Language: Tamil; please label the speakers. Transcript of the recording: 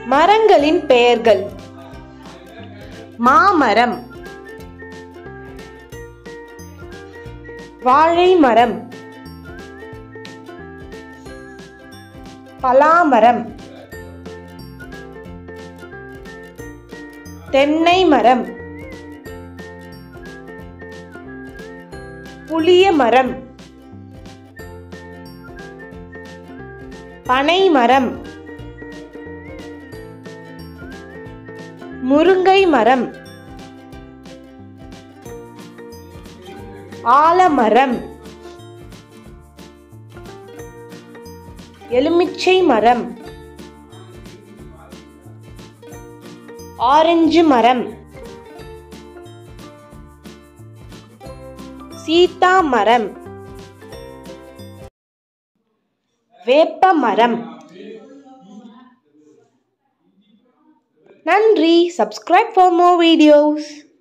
Speaker 1: மரங்களின் பெயர்கள் மாமரம் வாழை மரம் பலாமரம் தென்னை மரம் புளிய மரம் பனை மரம் முருங்கை மரம் ஆலமரம் எலுமிச்சை மரம் ஆரஞ்சு மரம் சீதா மரம் வேப்ப மரம் நன்றி subscribe for more videos